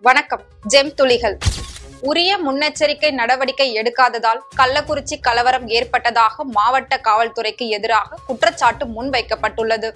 வணக்கம் ஜெம் துளிகள் உரிய முன்னெச்சரிக்கை நடவடிக்கை எடுக்காததால் கள்ளக்குறிச்சி கலவரம் ஏற்பட்டதாக மாவட்ட காவல்துறைக்கு எதிராக குற்றச்சாட்டு முன்வைக்கப்பட்டுள்ளது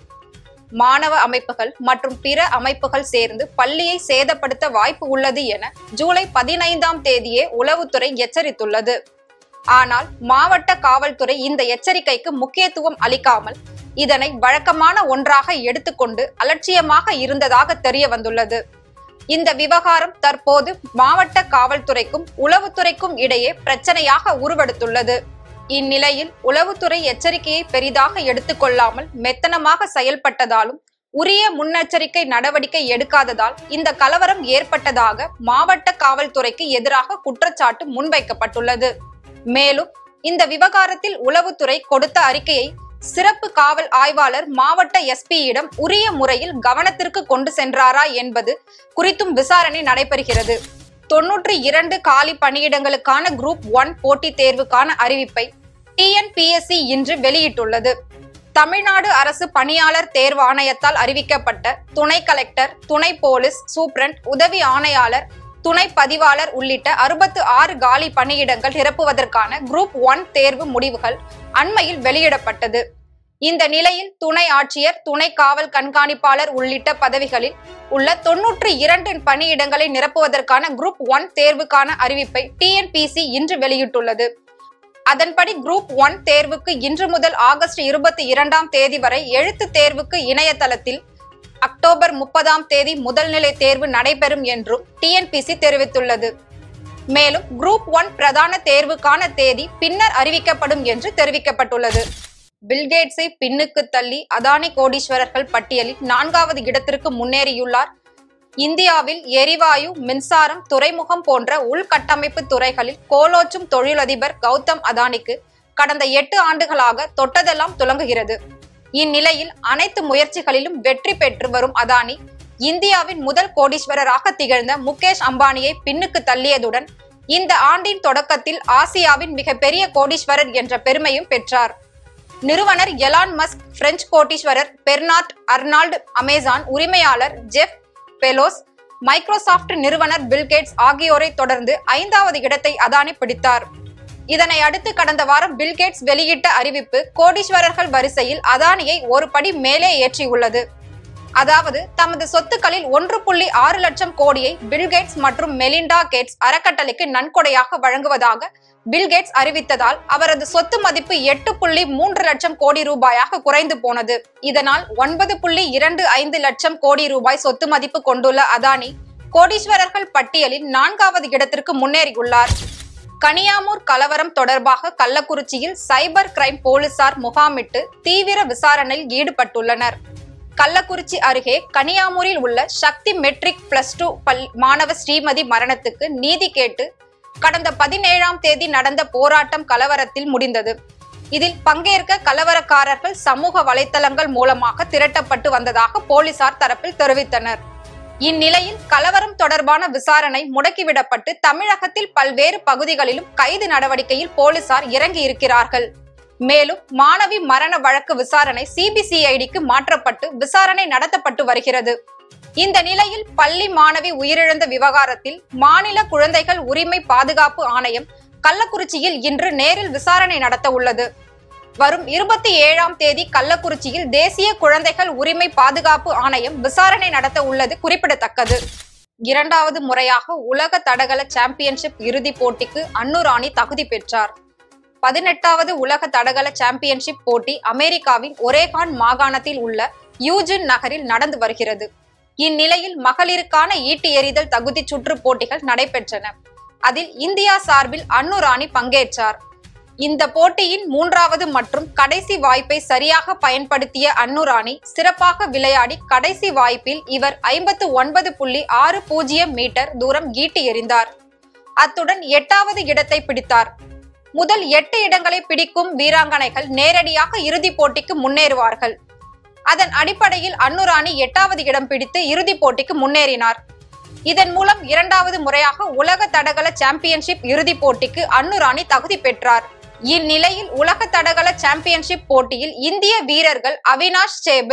மாணவ அமைப்புகள் மற்றும் பிற அமைப்புகள் சேர்ந்து பள்ளியை சேதப்படுத்த வாய்ப்பு உள்ளது என ஜூலை பதினைந்தாம் தேதியே உளவுத்துறை எச்சரித்துள்ளது ஆனால் மாவட்ட காவல்துறை இந்த எச்சரிக்கைக்கு முக்கியத்துவம் அளிக்காமல் இதனை வழக்கமான ஒன்றாக எடுத்துக்கொண்டு அலட்சியமாக இருந்ததாக தெரிய வந்துள்ளது இந்த விவகாரம் தற்போது மாவட்ட காவல்துறைக்கும் உளவுத்துறைக்கும் இடையே பிரச்சனையாக உருவெடுத்துள்ளது இந்நிலையில் உளவுத்துறை எச்சரிக்கையை பெரிதாக எடுத்துக்கொள்ளாமல் மெத்தனமாக செயல்பட்டதாலும் உரிய முன்னெச்சரிக்கை நடவடிக்கை எடுக்காததால் இந்த கலவரம் ஏற்பட்டதாக மாவட்ட காவல்துறைக்கு எதிராக குற்றச்சாட்டு முன்வைக்கப்பட்டுள்ளது மேலும் இந்த விவகாரத்தில் உளவுத்துறை கொடுத்த அறிக்கையை சிறப்பு காவல் ஆய்வாளர் மாவட்ட எஸ்பியிடம் உரிய முறையில் கவனத்திற்கு கொண்டு சென்றாரா என்பது குறித்தும் விசாரணை நடைபெறுகிறது தொன்னூற்றி இரண்டு காலி பணியிடங்களுக்கான குரூப் ஒன் போட்டித் தேர்வுக்கான அறிவிப்பை டிஎன்பிஎஸ்சி இன்று வெளியிட்டுள்ளது தமிழ்நாடு அரசு பணியாளர் தேர்வு ஆணையத்தால் அறிவிக்கப்பட்ட துணை கலெக்டர் துணை போலீஸ் சூப்பரண்ட் உதவி ஆணையாளர் துணை பதிவாளர் உள்ளிட்ட அறுபத்து ஆறு காலி பணியிடங்கள் நிரப்புவதற்கான குரூப் ஒன் தேர்வு முடிவுகள் அண்மையில் வெளியிடப்பட்டது இந்த நிலையில் துணை ஆட்சியர் துணை காவல் கண்காணிப்பாளர் உள்ளிட்ட பதவிகளில் உள்ள தொன்னூற்றி இரண்டு பணியிடங்களை நிரப்புவதற்கான குரூப் ஒன் தேர்வுக்கான அறிவிப்பை டிஎன்பிசி இன்று வெளியிட்டுள்ளது அதன்படி குரூப் ஒன் தேர்வுக்கு இன்று முதல் ஆகஸ்ட் இருபத்தி இரண்டாம் தேதி வரை எழுத்து தேர்வுக்கு இணையதளத்தில் அக்டோபர் முப்பதாம் தேதி முதல்நிலை தேர்வு நடைபெறும் என்றும் டிஎன்பிசி தெரிவித்துள்ளது மேலும் குரூப் ஒன் பிரதான தேர்வுக்கான தேதி பின்னர் அறிவிக்கப்படும் என்று தெரிவிக்கப்பட்டுள்ளது பில்கேட்ஸை பின்னுக்கு தள்ளி அதானி கோடீஸ்வரர்கள் பட்டியலில் நான்காவது இடத்திற்கு முன்னேறியுள்ளார் இந்தியாவில் எரிவாயு மின்சாரம் துறைமுகம் போன்ற உள்கட்டமைப்பு துறைகளில் கோலோச்சும் தொழிலதிபர் கௌதம் அதானிக்கு கடந்த எட்டு ஆண்டுகளாக தொட்டதெல்லாம் துலங்குகிறது இந்நிலையில் அனைத்து முயற்சிகளிலும் வெற்றி பெற்று வரும் அதானி இந்தியாவின் முதல் கோடீஸ்வரராக திகழ்ந்த முகேஷ் அம்பானியை பின்னுக்கு தள்ளியதுடன் இந்த ஆண்டின் தொடக்கத்தில் ஆசியாவின் மிகப்பெரிய கோடீஸ்வரர் என்ற பெருமையும் பெற்றார் நிறுவனர் எலான் மஸ்க் பிரெஞ்சு கோட்டீஸ்வரர் பெர்னார்ட் அர்னால்டு அமேசான் உரிமையாளர் ஜெஃப் பெலோஸ் மைக்ரோசாஃப்ட் நிறுவனர் பில்கேட்ஸ் ஆகியோரை தொடர்ந்து ஐந்தாவது இடத்தை அதானி பிடித்தார் இதனை அடுத்து கடந்த வாரம் பில்கேட்ஸ் வெளியிட்ட அறிவிப்பு கோடீஸ்வரர்கள் வரிசையில் அதானியை ஒரு படி மேலே ஏற்றியுள்ளது அதாவது தமது சொத்துக்களில் ஒன்று புள்ளி ஆறு லட்சம் கோடியை பில்கேட்ஸ் மற்றும் மெலிண்டா கேட்ஸ் அறக்கட்டளைக்கு நன்கொடையாக வழங்குவதாக பில்கேட்ஸ் அறிவித்ததால் அவரது சொத்து மதிப்பு எட்டு புள்ளி மூன்று லட்சம் கோடி ரூபாயாக குறைந்து போனது இதனால் ஒன்பது புள்ளி இரண்டு ஐந்து லட்சம் கோடி ரூபாய் சொத்து மதிப்பு கொண்டுள்ள அதானி கோடீஸ்வரர்கள் பட்டியலில் நான்காவது இடத்திற்கு முன்னேறியுள்ளார் கனியாமூர் கலவரம் தொடர்பாக கள்ளக்குறிச்சியில் சைபர் கிரைம் போலீசார் முகாமிட்டு தீவிர விசாரணையில் ஈடுபட்டுள்ளனர் கள்ளக்குறிச்சி அருகே கனியாமூரில் உள்ள சக்தி மெட்ரிக் பிளஸ் டூ பல் மாணவ ஸ்ரீமதி மரணத்துக்கு நீதி கேட்டு கடந்த பதினேழாம் தேதி நடந்த போராட்டம் கலவரத்தில் முடிந்தது இதில் பங்கேற்க கலவரக்காரர்கள் சமூக வலைத்தளங்கள் மூலமாக திரட்டப்பட்டு வந்ததாக போலீசார் தரப்பில் தெரிவித்தனர் இந்நிலையில் கலவரம் தொடர்பான விசாரணை முடக்கிவிடப்பட்டு தமிழகத்தில் பல்வேறு பகுதிகளிலும் கைது நடவடிக்கையில் போலீசார் இறங்கி இருக்கிறார்கள் மேலும் மாணவி மரண வழக்கு விசாரணை சிபிசிஐடிக்கு மாற்றப்பட்டு விசாரணை நடத்தப்பட்டு வருகிறது இந்த நிலையில் பள்ளி மாணவி உயிரிழந்த விவகாரத்தில் மாநில குழந்தைகள் உரிமை பாதுகாப்பு ஆணையம் கள்ளக்குறிச்சியில் இன்று நேரில் விசாரணை நடத்த உள்ளது வரும் இருபத்தி ஏழாம் தேதி கள்ளக்குறிச்சியில் தேசிய குழந்தைகள் உரிமை பாதுகாப்பு ஆணையம் விசாரணை நடத்த உள்ளது குறிப்பிடத்தக்கது இரண்டாவது முறையாக உலக தடகள சாம்பியன்ஷிப் இறுதிப் போட்டிக்கு அன்னுராணி தகுதி பெற்றார் பதினெட்டாவது உலக தடகள சாம்பியன்ஷிப் போட்டி அமெரிக்காவின் ஒரேகான் மாகாணத்தில் உள்ள யூஜின் நகரில் நடந்து வருகிறது இந்நிலையில் மகளிருக்கான ஈட்டி எறிதல் தகுதி சுற்று போட்டிகள் நடைபெற்றன அதில் இந்தியா சார்பில் அன்னுராணி பங்கேற்றார் இந்த போட்டியின் மூன்றாவது மற்றும் கடைசி வாய்ப்பை சரியாக பயன்படுத்திய அன்னுராணி சிறப்பாக விளையாடி கடைசி வாய்ப்பில் இவர் ஐம்பத்து ஒன்பது புள்ளி ஆறு பூஜ்ஜியம் மீட்டர் தூரம் ஈட்டி எறிந்தார் அத்துடன் எட்டாவது இடத்தை பிடித்தார் முதல் எட்டு இடங்களை பிடிக்கும் வீராங்கனைகள் நேரடியாக இறுதிப் போட்டிக்கு முன்னேறுவார்கள் அதன் அடிப்படையில் அன்னுராணி எட்டாவது இடம் பிடித்து இறுதிப் போட்டிக்கு முன்னேறினார் இதன் மூலம் இரண்டாவது முறையாக உலக தடகள சாம்பியன்ஷிப் இறுதிப் போட்டிக்கு அன்னுராணி தகுதி பெற்றார் இந்நிலையில் உலக தடகள சாம்பியன்ஷிப் போட்டியில் இந்திய வீரர்கள் அவினாஷ் சேபிள்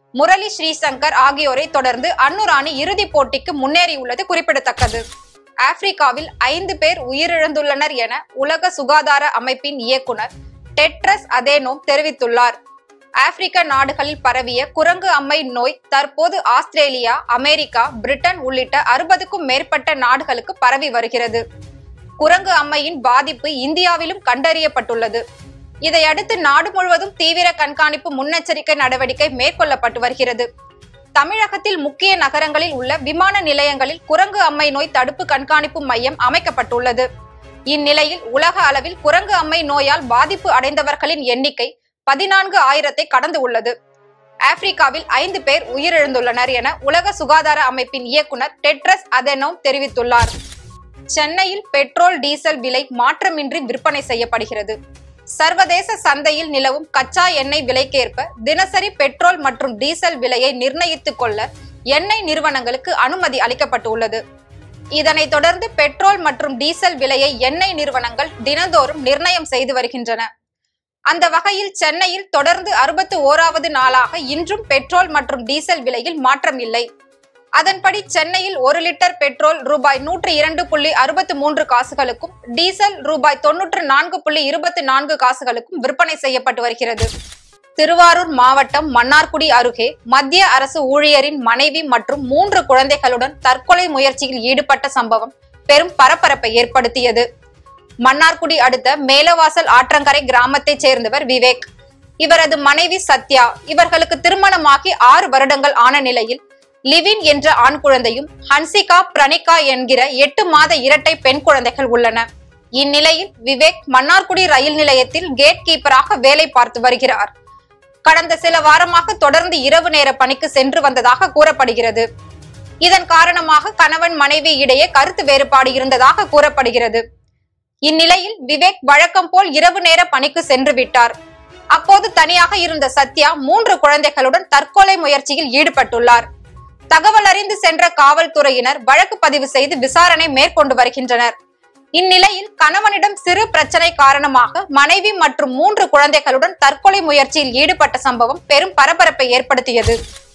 முரளி ஸ்ரீசங்கர் ஆகியோரை தொடர்ந்து அன்னூர் அணி இறுதிப் போட்டிக்கு முன்னேறியுள்ளது குறிப்பிடத்தக்கது ஆப்பிரிக்காவில் ஐந்து பேர் உயிரிழந்துள்ளனர் என உலக சுகாதார அமைப்பின் இயக்குனர் டெட்ரஸ் அதேனோம் தெரிவித்துள்ளார் ஆப்பிரிக்க நாடுகளில் பரவிய குரங்கு அம்மை நோய் தற்போது ஆஸ்திரேலியா அமெரிக்கா பிரிட்டன் உள்ளிட்ட அறுபதுக்கும் மேற்பட்ட நாடுகளுக்கு பரவி வருகிறது குரங்கு அம்மையின் பாதிப்பு இந்தியாவிலும் கண்டறியப்பட்டுள்ளது இதையடுத்து நாடு முழுவதும் தீவிர கண்காணிப்பு முன்னெச்சரிக்கை நடவடிக்கை மேற்கொள்ளப்பட்டு வருகிறது தமிழகத்தில் முக்கிய நகரங்களில் உள்ள விமான நிலையங்களில் குரங்கு அம்மை நோய் தடுப்பு கண்காணிப்பு மையம் அமைக்கப்பட்டுள்ளது இந்நிலையில் உலக அளவில் குரங்கு அம்மை நோயால் பாதிப்பு அடைந்தவர்களின் எண்ணிக்கை பதினான்கு ஆயிரத்தை கடந்து உள்ளது ஆப்பிரிக்காவில் ஐந்து பேர் உயிரிழந்துள்ளனர் என உலக சுகாதார அமைப்பின் இயக்குனர் டெட்ரஸ் அதெனோம் தெரிவித்துள்ளார் சென்னையில் பெட்ரோல் டீசல் விலை மாற்றமின்றி விற்பனை செய்யப்படுகிறது சர்வதேச சந்தையில் நிலவும் கச்சா எண்ணெய் விலைக்கேற்ப தினசரி பெட்ரோல் மற்றும் டீசல் விலையை நிர்ணயித்துக் கொள்ள எண்ணெய் நிறுவனங்களுக்கு அனுமதி அளிக்கப்பட்டுள்ளது இதனைத் தொடர்ந்து பெட்ரோல் மற்றும் டீசல் விலையை எண்ணெய் நிறுவனங்கள் தினந்தோறும் நிர்ணயம் செய்து வருகின்றன அந்த வகையில் சென்னையில் தொடர்ந்து அறுபத்தி ஓராவது நாளாக இன்றும் பெட்ரோல் மற்றும் டீசல் விலையில் மாற்றம் இல்லை அதன்படி சென்னையில் ஒரு லிட்டர் பெட்ரோல் ரூபாய் நூற்று இரண்டு புள்ளி அறுபத்தி மூன்று காசுகளுக்கும் டீசல் ரூபாய் தொன்னூற்று நான்கு புள்ளி இருபத்தி நான்கு காசுகளுக்கும் விற்பனை செய்யப்பட்டு வருகிறது திருவாரூர் மாவட்டம் மன்னார்குடி அருகே மத்திய அரசு ஊழியரின் மனைவி மற்றும் மூன்று குழந்தைகளுடன் தற்கொலை முயற்சியில் ஈடுபட்ட சம்பவம் பெரும் பரபரப்பை ஏற்படுத்தியது மன்னார்குடி அடுத்த மேலவாசல் ஆற்றங்கரை கிராமத்தைச் சேர்ந்தவர் விவேக் இவரது மனைவி சத்யா இவர்களுக்கு திருமணமாகி ஆறு வருடங்கள் ஆன நிலையில் லிவின் என்ற ஆண் குழந்தையும் ஹன்சிகா பிரணிகா என்கிற எட்டு மாத இரட்டை பெண் குழந்தைகள் உள்ளன இந்நிலையில் விவேக் மன்னார்குடி ரயில் நிலையத்தில் கேட் கீப்பராக வேலை பார்த்து வருகிறார் கடந்த சில வாரமாக தொடர்ந்து இரவு நேர பணிக்கு சென்று வந்ததாக கூறப்படுகிறது இதன் காரணமாக கணவன் மனைவி இடையே கருத்து வேறுபாடு இருந்ததாக கூறப்படுகிறது இந்நிலையில் விவேக் வழக்கம் போல் இரவு நேர பணிக்கு சென்று விட்டார் அப்போது தனியாக இருந்த சத்யா மூன்று குழந்தைகளுடன் தற்கொலை முயற்சியில் ஈடுபட்டுள்ளார் தகவல் அறிந்து சென்ற காவல்துறையினர் வழக்கு பதிவு செய்து விசாரணை மேற்கொண்டு வருகின்றனர் இந்நிலையில் கணவனிடம் சிறு பிரச்சனை காரணமாக மனைவி மற்றும் மூன்று குழந்தைகளுடன் தற்கொலை முயற்சியில் ஈடுபட்ட சம்பவம் பெரும் பரபரப்பை ஏற்படுத்தியது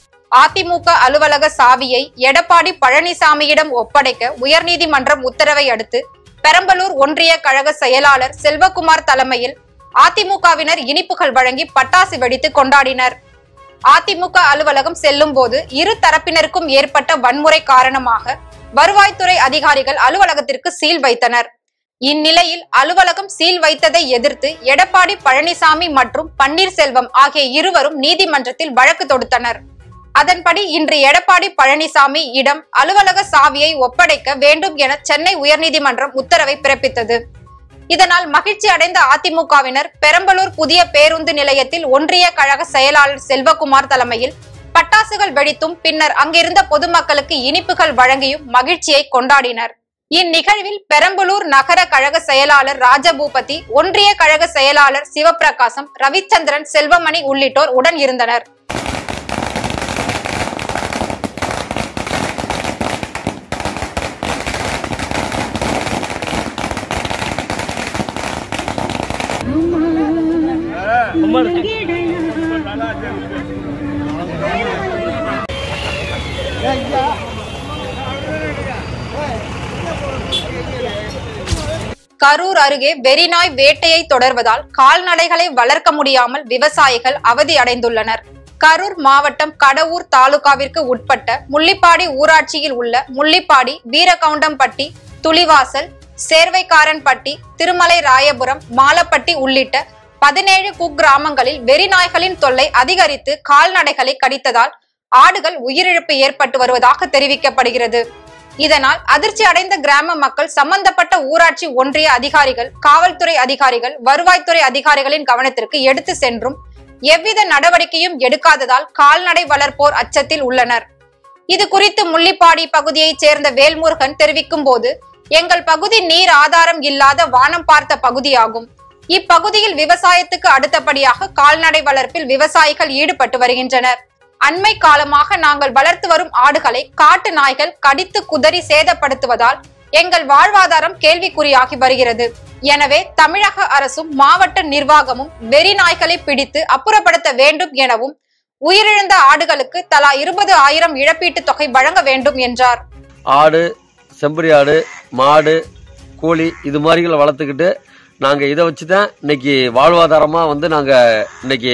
அதிமுக அலுவலக சாவியை எடப்பாடி பழனிசாமியிடம் ஒப்படைக்க உயர்நீதிமன்றம் உத்தரவை அடுத்து பெரம்பலூர் ஒன்றிய கழக செயலாளர் செல்வகுமார் தலைமையில் அதிமுகவினர் இனிப்புகள் வழங்கி பட்டாசு வெடித்து கொண்டாடினர் அதிமுக அலுவலகம் செல்லும் போது இரு தரப்பினருக்கும் ஏற்பட்ட வன்முறை காரணமாக வருவாய்த்துறை அதிகாரிகள் அலுவலகத்திற்கு சீல் வைத்தனர் இந்நிலையில் அலுவலகம் சீல் வைத்ததை எதிர்த்து எடப்பாடி பழனிசாமி மற்றும் பன்னீர்செல்வம் ஆகிய இருவரும் நீதிமன்றத்தில் வழக்கு தொடுத்தனர் அதன்படி இன்று எடப்பாடி பழனிசாமி இடம் அலுவலக சாவியை ஒப்படைக்க வேண்டும் என சென்னை உயர்நீதிமன்றம் உத்தரவை பிறப்பித்தது இதனால் மகிழ்ச்சி அடைந்த அதிமுகவினர் பெரம்பலூர் புதிய பேருந்து நிலையத்தில் ஒன்றிய கழக செயலாளர் செல்வகுமார் தலைமையில் பட்டாசுகள் வெடித்தும் பின்னர் அங்கிருந்த பொதுமக்களுக்கு இனிப்புகள் வழங்கியும் மகிழ்ச்சியை கொண்டாடினர் இந்நிகழ்வில் பெரம்பலூர் நகர கழக செயலாளர் ராஜபூபதி ஒன்றிய கழக செயலாளர் சிவபிரகாசம் ரவிச்சந்திரன் செல்வமணி உள்ளிட்டோர் உடன் இருந்தனர் கரூர் அருகே வெறிநாய் வேட்டையை தொடர்வதால் கால்நடைகளை வளர்க்க முடியாமல் விவசாயிகள் அவதி அடைந்துள்ளனர் கரூர் மாவட்டம் கடவூர் தாலுகாவிற்கு உட்பட்ட முள்ளிப்பாடி ஊராட்சியில் உள்ள முள்ளிப்பாடி வீரகவுண்டம்பட்டி துளிவாசல் சேர்வைக்காரன்பட்டி திருமலை ராயபுரம் மாலப்பட்டி உள்ளிட்ட பதினேழு குக்கிராமங்களில் வெறிநாய்களின் தொல்லை அதிகரித்து கால்நடைகளை கடித்ததால் ஆடுகள் உயிரிழப்பு ஏற்பட்டு வருவதாக தெரிவிக்கப்படுகிறது இதனால் அதிர்ச்சி அடைந்த கிராம மக்கள் சம்பந்தப்பட்ட ஊராட்சி ஒன்றிய அதிகாரிகள் காவல்துறை அதிகாரிகள் வருவாய்த்துறை அதிகாரிகளின் கவனத்திற்கு எடுத்து சென்றும் எவ்வித நடவடிக்கையும் எடுக்காததால் கால்நடை வளர்ப்போர் அச்சத்தில் உள்ளனர் இது குறித்து முள்ளிப்பாடி பகுதியைச் சேர்ந்த வேல்முருகன் தெரிவிக்கும் போது எங்கள் பகுதி நீர் ஆதாரம் இல்லாத வானம் பார்த்த பகுதியாகும் இப்பகுதியில் விவசாயத்துக்கு அடுத்தபடியாக கால்நடை வளர்ப்பில் விவசாயிகள் ஈடுபட்டு வருகின்றனர் அண்மை காலமாக நாங்கள் வளர்த்து வரும் ஆடுகளை காட்டு நாய்கள் கடித்து குதறி சேதப்படுத்துவதால் எங்கள் வாழ்வாதாரம் கேள்விக்குறியாகி வருகிறது எனவே தமிழக அரசும் மாவட்ட நிர்வாகமும் வெறி நாய்களை பிடித்து அப்புறப்படுத்த வேண்டும் எனவும் உயிரிழந்த ஆடுகளுக்கு தலா இருபது ஆயிரம் இழப்பீட்டுத் தொகை வழங்க வேண்டும் என்றார் ஆடு செம்பரி ஆடு மாடு கோழி இது மாதிரிகளை வளர்த்துக்கிட்டு நாங்கள் இதை வச்சு தான் இன்னைக்கு வாழ்வாதாரமாக வந்து நாங்கள் இன்னைக்கு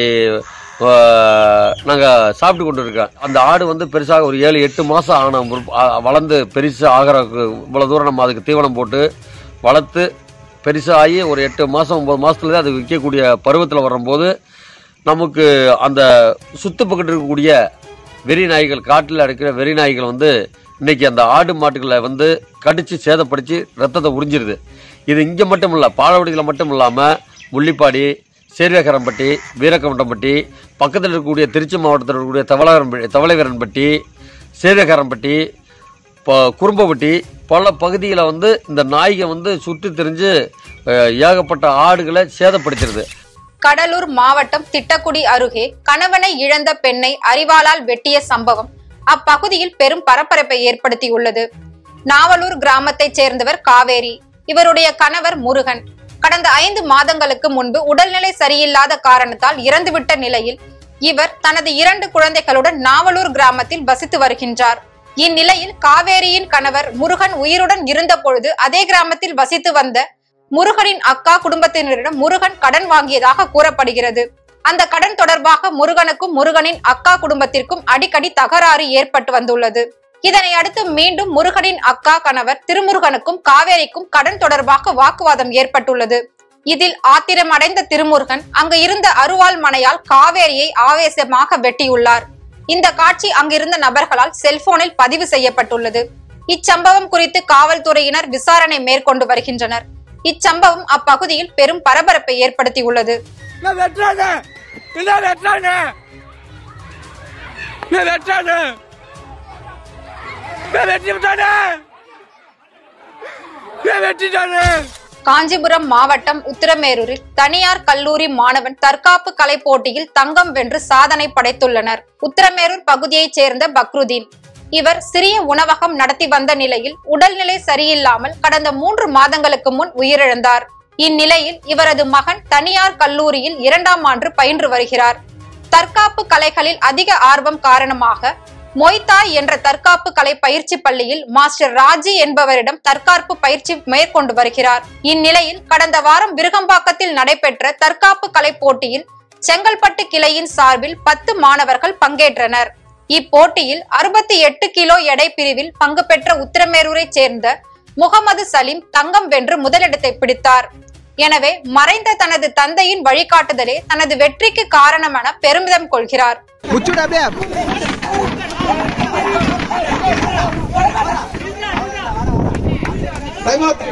நாங்கள் சாப்பிட்டு கொண்டு இருக்கோம் அந்த ஆடு வந்து பெருசாக ஒரு ஏழு எட்டு மாதம் ஆன முற்ப- ஆ- வளர்ந்து பெருசு ஆகிற இவ்வளோ தூரம் நம்ம அதுக்கு தீவனம் போட்டு வளர்த்து பெருசாகி ஒரு எட்டு மாதம் ஒம்பது மாதத்துல தான் அது விற்கக்கூடிய பருவத்தில் வரும்போது நமக்கு அந்த சுத்து பக்கத்தில் இருக்கக்கூடிய வெறி நாய்கள் காட்டில் அடைக்கிற வெறி நாய்கள் வந்து இன்னைக்கு அந்த ஆடு மாட்டுகளை வந்து கடிச்சு சேதப்படுத்தி ரத்தத்தை உறிஞ்சிருது இது இங்கே மட்டும் இல்லை பாலவடியில் மட்டும் இல்லாமல் முள்ளிப்பாடி சேர்வேகரம்பட்டி வீரக்கமண்டம்பட்டி பக்கத்தில் இருக்கக்கூடிய திருச்சி மாவட்டத்தில் இருக்கக்கூடிய தவளவரம்பட்டி தவளைவரன்பட்டி சேர்வேகரம்பட்டி இப்போ குறும்பப்பட்டி பல பகுதியில் வந்து இந்த நாய்க வந்து சுற்றி திரிஞ்சு அஹ், ஏகப்பட்ட ஆடுகளை சேதப்படுத்திடுது கடலூர் மாவட்டம் திட்டக்குடி அருகே கணவனை இழந்த பெண்ணை அரிவாளால் வெட்டிய சம்பவம் அப்பகுதியில் பெரும் பரபரப்பை ஏற்படுத்தியுள்ளது நாவலூர் கிராமத்தைச் சேர்ந்தவர் காவேரி இவருடைய கணவர் முருகன் கடந்த ஐந்து மாதங்களுக்கு முன்பு உடல்நிலை சரியில்லாத காரணத்தால் இறந்துவிட்ட நிலையில் இவர் தனது இரண்டு குழந்தைகளுடன் நாவலூர் கிராமத்தில் வசித்து வருகின்றார் இந்நிலையில் காவேரியின் கணவர் முருகன் உயிருடன் இருந்த பொழுது அதே கிராமத்தில் வசித்து வந்த முருகனின் அக்கா குடும்பத்தினரிடம் முருகன் கடன் வாங்கியதாக கூறப்படுகிறது அந்த கடன் தொடர்பாக முருகனுக்கும் முருகனின் அக்கா குடும்பத்திற்கும் அடிக்கடி தகராறு ஏற்பட்டு வந்துள்ளது இதனை அடுத்து மீண்டும் முருகனின் அக்கா கணவர் திருமுருகனுக்கும் காவேரிக்கும் கடன் தொடர்பாக வாக்குவாதம் ஏற்பட்டுள்ளது இதில் ஆத்திரமடைந்த திருமுருகன் அங்கு இருந்த அருவாள் மனையால் காவேரியை ஆவேசமாக வெட்டியுள்ளார் இந்த காட்சி அங்கிருந்த நபர்களால் செல்போனில் பதிவு செய்யப்பட்டுள்ளது இச்சம்பவம் குறித்து காவல்துறையினர் விசாரணை மேற்கொண்டு வருகின்றனர் இச்சம்பவம் அப்பகுதியில் பெரும் பரபரப்பை ஏற்படுத்தியுள்ளது நான் வெட்டானே இதான் வெட்டானே நான் வெட்டானே நான் வெட்டி விட்டானே நான் வெட்டிட்டானே காஞ்சிபுரம் மாவட்டம் உத்திரமேரூரில் தனியார் கல்லூரி மாணவன் தற்காப்பு கலை போட்டியில் தங்கம் வென்று சாதனை படைத்துள்ளனர் உத்திரமேரூர் பகுதியைச் சேர்ந்த பக்ருதீன் இவர் சிறிய உணவகம் நடத்தி வந்த நிலையில் உடல்நிலை சரியில்லாமல் கடந்த மூன்று மாதங்களுக்கு முன் உயிரிழந்தார் இந்நிலையில் இவரது மகன் தனியார் கல்லூரியில் இரண்டாம் ஆண்டு பயின்று வருகிறார் தற்காப்பு கலைகளில் அதிக ஆர்வம் காரணமாக மொய்தாய் என்ற தற்காப்பு கலை பயிற்சி பள்ளியில் மாஸ்டர் ராஜி என்பவரிடம் தற்காப்பு பயிற்சி மேற்கொண்டு வருகிறார் இந்நிலையில் கடந்த வாரம் விருகம்பாக்கத்தில் நடைபெற்ற தற்காப்பு கலை போட்டியில் செங்கல்பட்டு கிளையின் சார்பில் பத்து மாணவர்கள் பங்கேற்றனர் இப்போட்டியில் அறுபத்தி எட்டு கிலோ எடை பிரிவில் பங்கு பெற்ற உத்திரமேரூரைச் சேர்ந்த முகமது சலீம் தங்கம் வென்று முதலிடத்தை பிடித்தார் எனவே மறைந்த தனது தந்தையின் வழிகாட்டுதலே தனது வெற்றிக்கு காரணம் என பெருமிதம் கொள்கிறார் முச்சுடா பே டைம் அவுட்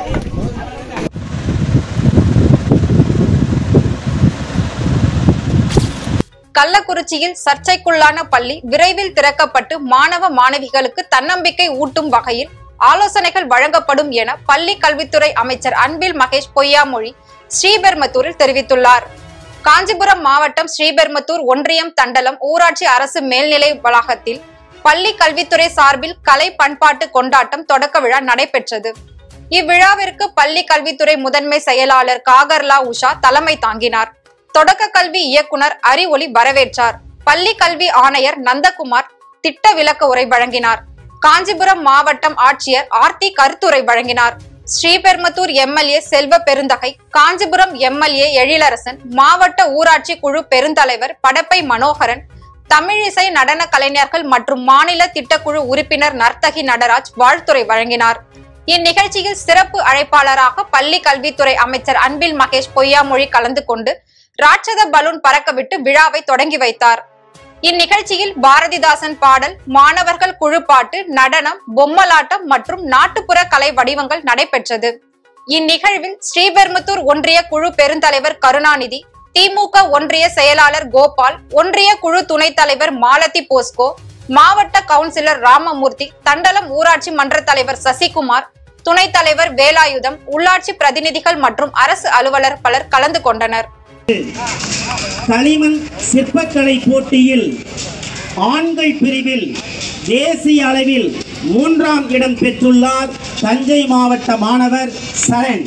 கள்ளக்குறிச்சியில் சர்ச்சைக்குள்ளான பள்ளி விரைவில் திறக்கப்பட்டு மாணவ மாணவிகளுக்கு தன்னம்பிக்கை ஊட்டும் வகையில் ஆலோசனைகள் வழங்கப்படும் என பள்ளி கல்வித்துறை அமைச்சர் அன்பில் மகேஷ் பொய்யாமொழி ஸ்ரீபெருமத்தூரில் தெரிவித்துள்ளார் காஞ்சிபுரம் மாவட்டம் ஸ்ரீபெருமத்தூர் ஒன்றியம் தண்டலம் ஊராட்சி அரசு மேல்நிலை வளாகத்தில் பள்ளி கல்வித்துறை சார்பில் கலை பண்பாட்டு கொண்டாட்டம் தொடக்க விழா நடைபெற்றது இவ்விழாவிற்கு பள்ளி கல்வித்துறை முதன்மை செயலாளர் காகர்லா உஷா தலைமை தாங்கினார் தொடக்க கல்வி இயக்குனர் அறிவொளி வரவேற்றார் பள்ளி கல்வி ஆணையர் நந்தகுமார் திட்ட விளக்க உரை வழங்கினார் காஞ்சிபுரம் மாவட்டம் ஆட்சியர் ஆர்த்தி கருத்துரை வழங்கினார் ஸ்ரீபெருமத்தூர் எம்எல்ஏ செல்வ பெருந்தகை காஞ்சிபுரம் எம்எல்ஏ எழிலரசன் மாவட்ட ஊராட்சி குழு பெருந்தலைவர் படப்பை மனோகரன் தமிழிசை நடன கலைஞர்கள் மற்றும் மாநில திட்டக்குழு உறுப்பினர் நர்த்தகி நடராஜ் வாழ்த்துரை வழங்கினார் இந்நிகழ்ச்சியில் சிறப்பு அழைப்பாளராக பள்ளி கல்வித்துறை அமைச்சர் அன்பில் மகேஷ் பொய்யாமொழி கலந்து கொண்டு ராட்சத பலூன் பறக்கவிட்டு விழாவை தொடங்கி வைத்தார் இந்நிகழ்ச்சியில் பாரதிதாசன் பாடல் மாணவர்கள் குழுப்பாட்டு நடனம் பொம்மலாட்டம் மற்றும் நாட்டுப்புற கலை வடிவங்கள் நடைபெற்றது இந்நிகழ்வில் ஸ்ரீபெரும்புத்தூர் ஒன்றிய குழு பெருந்தலைவர் கருணாநிதி திமுக ஒன்றிய செயலாளர் கோபால் ஒன்றிய குழு துணைத் தலைவர் மாலதி போஸ்கோ மாவட்ட கவுன்சிலர் ராமமூர்த்தி தண்டலம் ஊராட்சி மன்ற தலைவர் சசிகுமார் துணைத் தலைவர் வேலாயுதம் உள்ளாட்சி பிரதிநிதிகள் மற்றும் அரசு அலுவலர் பலர் கலந்து கொண்டனர் களிமண் சிற்பக்கலை போட்டியில் ஆண்கள் பிரிவில் தேசிய அளவில் மூன்றாம் இடம் பெற்றுள்ளார் தஞ்சை மாவட்ட மாணவர் சரண்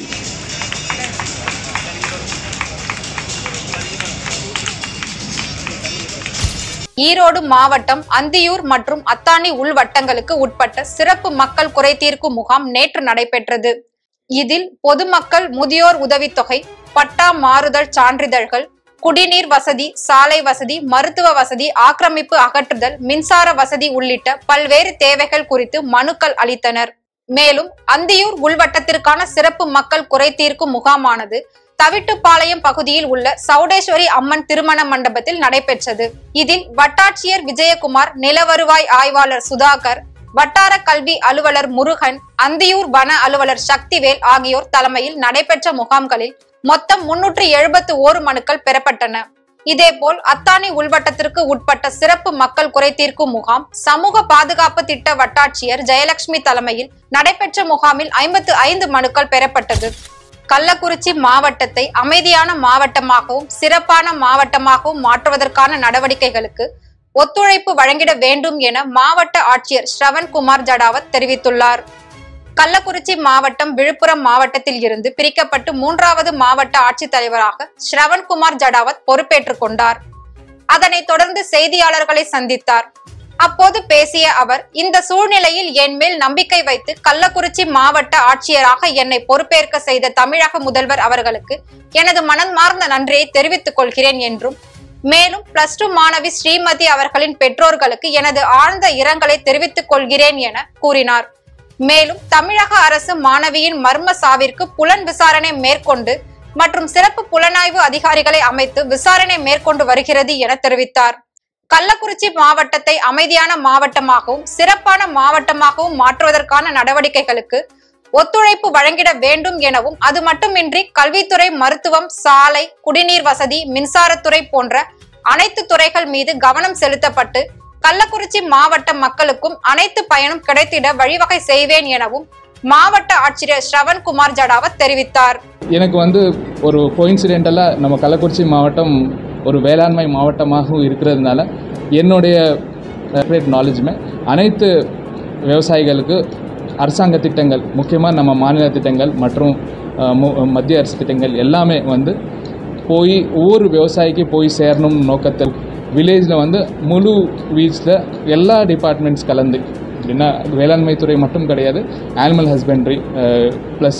ஈரோடு மாவட்டம் அந்தியூர் மற்றும் அத்தானி உள்வட்டங்களுக்கு உட்பட்ட சிறப்பு மக்கள் குறைதீர்க்கும் முகாம் நேற்று நடைபெற்றது இதில் பொதுமக்கள் முதியோர் உதவித்தொகை பட்டா மாறுதல் சான்றிதழ்கள் குடிநீர் வசதி சாலை வசதி மருத்துவ வசதி ஆக்கிரமிப்பு அகற்றுதல் மின்சார வசதி உள்ளிட்ட பல்வேறு தேவைகள் குறித்து மனுக்கள் அளித்தனர் மேலும் அந்தியூர் உள்வட்டத்திற்கான சிறப்பு மக்கள் குறை தீர்க்கும் முகாமானது தவிட்டுப்பாளையம் பகுதியில் உள்ள சௌடேஸ்வரி அம்மன் திருமண மண்டபத்தில் நடைபெற்றது இதில் வட்டாட்சியர் விஜயகுமார் நிலவருவாய் ஆய்வாளர் சுதாகர் வட்டார கல்வி அலுவலர் முருகன் அந்தியூர் வன அலுவலர் சக்திவேல் ஆகியோர் தலைமையில் நடைபெற்ற முகாம்களில் மொத்தம் முன்னூற்று எழுபத்து ஓரு மனுக்கள் பெறப்பட்டன இதேபோல் அத்தானி உள்வட்டத்திற்கு உட்பட்ட சிறப்பு மக்கள் குறை தீர்க்கும் முகாம் சமூக பாதுகாப்பு திட்ட வட்டாட்சியர் ஜெயலட்சுமி தலைமையில் நடைபெற்ற முகாமில் ஐம்பத்து ஐந்து மனுக்கள் பெறப்பட்டது கள்ளக்குறிச்சி மாவட்டத்தை அமைதியான மாவட்டமாகவும் சிறப்பான மாவட்டமாகவும் மாற்றுவதற்கான நடவடிக்கைகளுக்கு ஒத்துழைப்பு வழங்கிட வேண்டும் என மாவட்ட ஆட்சியர் ஸ்ரவன்குமார் ஜடாவத் தெரிவித்துள்ளார் கள்ளக்குறிச்சி மாவட்டம் விழுப்புரம் மாவட்டத்தில் இருந்து பிரிக்கப்பட்டு மூன்றாவது மாவட்ட ஆட்சித்தலைவராக ஸ்ரவன்குமார் ஜடாவத் பொறுப்பேற்றுக் கொண்டார் அதனைத் தொடர்ந்து செய்தியாளர்களை சந்தித்தார் அப்போது பேசிய அவர் இந்த சூழ்நிலையில் என் மேல் நம்பிக்கை வைத்து கள்ளக்குறிச்சி மாவட்ட ஆட்சியராக என்னை பொறுப்பேற்க செய்த தமிழக முதல்வர் அவர்களுக்கு எனது மனமார்ந்த நன்றியை தெரிவித்துக் கொள்கிறேன் என்றும் மேலும் பிளஸ் டூ மாணவி ஸ்ரீமதி அவர்களின் பெற்றோர்களுக்கு எனது ஆழ்ந்த இரங்கலை தெரிவித்துக் கொள்கிறேன் என கூறினார் மேலும் தமிழக அரசு மாணவியின் மர்ம சாவிற்கு புலன் விசாரணை மேற்கொண்டு மற்றும் சிறப்பு புலனாய்வு அதிகாரிகளை அமைத்து விசாரணை மேற்கொண்டு வருகிறது என தெரிவித்தார் கள்ளக்குறிச்சி மாவட்டத்தை அமைதியான மாவட்டமாகவும் சிறப்பான மாவட்டமாகவும் மாற்றுவதற்கான நடவடிக்கைகளுக்கு ஒத்துழைப்பு வழங்கிட வேண்டும் எனவும் அது மட்டுமின்றி கல்வித்துறை மருத்துவம் சாலை குடிநீர் வசதி மின்சாரத்துறை போன்ற அனைத்து துறைகள் மீது கவனம் செலுத்தப்பட்டு கள்ளக்குறிச்சி மாவட்ட மக்களுக்கும் அனைத்து பயனும் கிடைத்திட வழிவகை செய்வேன் எனவும் மாவட்ட ஆட்சியர் ஸ்ரவன்குமார் ஜடாவத் தெரிவித்தார் எனக்கு வந்து ஒரு கோயின்சிடென்டலாக நம்ம கள்ளக்குறிச்சி மாவட்டம் ஒரு வேளாண்மை மாவட்டமாகவும் இருக்கிறதுனால என்னுடைய நாலேஜுமே அனைத்து விவசாயிகளுக்கு அரசாங்க திட்டங்கள் முக்கியமாக நம்ம மாநில திட்டங்கள் மற்றும் அஹ், மு- மத்திய அரசு திட்டங்கள் எல்லாமே வந்து போய் ஒவ்வொரு விவசாயிக்கு போய் சேரணும் நோக்கத்தில் வில்லேஜில் வந்து முழு வீச்சில் எல்லா டிபார்ட்மெண்ட்ஸ் கலந்து அப்படின்னா வேளாண்மை துறை மட்டும் கிடையாது animal husbandry plus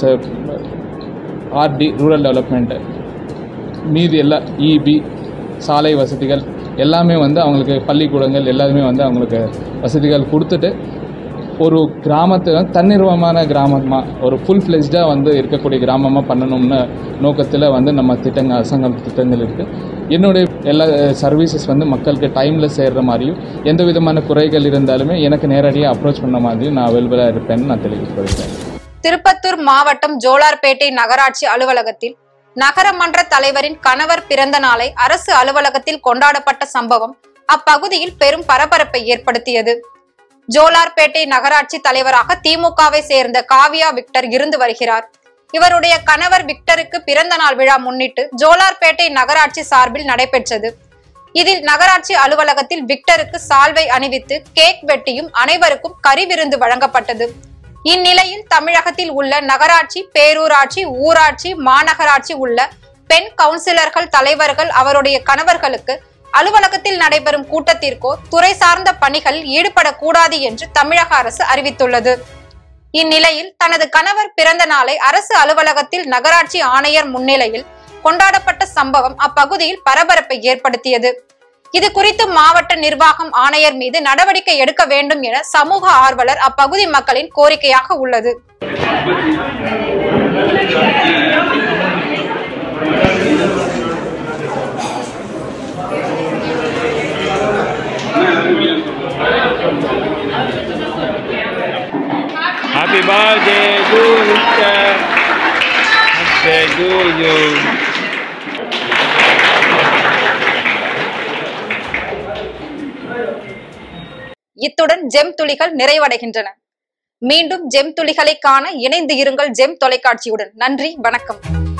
RD rural development மீதி எல்லாம் இபி சாலை வசதிகள் எல்லாமே வந்து அவங்களுக்கு பள்ளிக்கூடங்கள் எல்லாமே வந்து அவங்களுக்கு வசதிகள் கொடுத்துட்டு ஒரு கிராமத்தை வந்து தன்னிர்வமான கிராமமாக ஒரு ஃபுல் ஃப்ளெஜ்டாக வந்து இருக்கக்கூடிய கிராமமாக பண்ணணும்னு நோக்கத்தில் வந்து நம்ம திட்டங்கள் அரசாங்கம் திட்டங்கள் இருக்குது என்னுடைய எல்லா சர்வீசஸ் வந்து மக்களுக்கு டைமில் சேர்கிற மாதிரியும் எந்த விதமான குறைகள் இருந்தாலுமே எனக்கு நேரடியாக அப்ரோச் பண்ண மாதிரியும் நான் அவைலபிளாக இருப்பேன்னு நான் தெளிவுபடுத்துகிறேன் திருப்பத்தூர் மாவட்டம் ஜோலார்பேட்டை நகராட்சி அலுவலகத்தில் நகரமன்ற தலைவரின் கணவர் பிறந்த நாளை அரசு அலுவலகத்தில் கொண்டாடப்பட்ட சம்பவம் அப்பகுதியில் பெரும் பரபரப்பை ஏற்படுத்தியது ஜோலார்பேட்டை நகராட்சி தலைவராக திமுகவை சேர்ந்த காவியா விக்டர் இருந்து வருகிறார் இவருடைய கணவர் விக்டருக்கு பிறந்த நாள் விழா முன்னிட்டு ஜோலார்பேட்டை நகராட்சி சார்பில் நடைபெற்றது இதில் நகராட்சி அலுவலகத்தில் விக்டருக்கு சால்வை அணிவித்து கேக் வெட்டியும் அனைவருக்கும் கறி விருந்து வழங்கப்பட்டது இந்நிலையில் தமிழகத்தில் உள்ள நகராட்சி பேரூராட்சி ஊராட்சி மாநகராட்சி உள்ள பெண் கவுன்சிலர்கள் தலைவர்கள் அவருடைய கணவர்களுக்கு அலுவலகத்தில் நடைபெறும் கூட்டத்திற்கோ துறை சார்ந்த பணிகளில் ஈடுபடக்கூடாது என்று தமிழக அரசு அறிவித்துள்ளது இந்நிலையில் தனது கணவர் பிறந்த நாளை அரசு அலுவலகத்தில் நகராட்சி ஆணையர் முன்னிலையில் கொண்டாடப்பட்ட சம்பவம் அப்பகுதியில் பரபரப்பை ஏற்படுத்தியது இது குறித்து மாவட்ட நிர்வாகம் ஆணையர் மீது நடவடிக்கை எடுக்க வேண்டும் என சமூக ஆர்வலர் அப்பகுதி மக்களின் கோரிக்கையாக உள்ளது Happy birthday to Mr. Happy to you. இத்துடன் ஜெம் துளிகள் நிறைவடைகின்றன மீண்டும் ஜெம் துளிகளை காண இணைந்து இருங்கள் ஜெம் தொலைக்காட்சியுடன் நன்றி வணக்கம்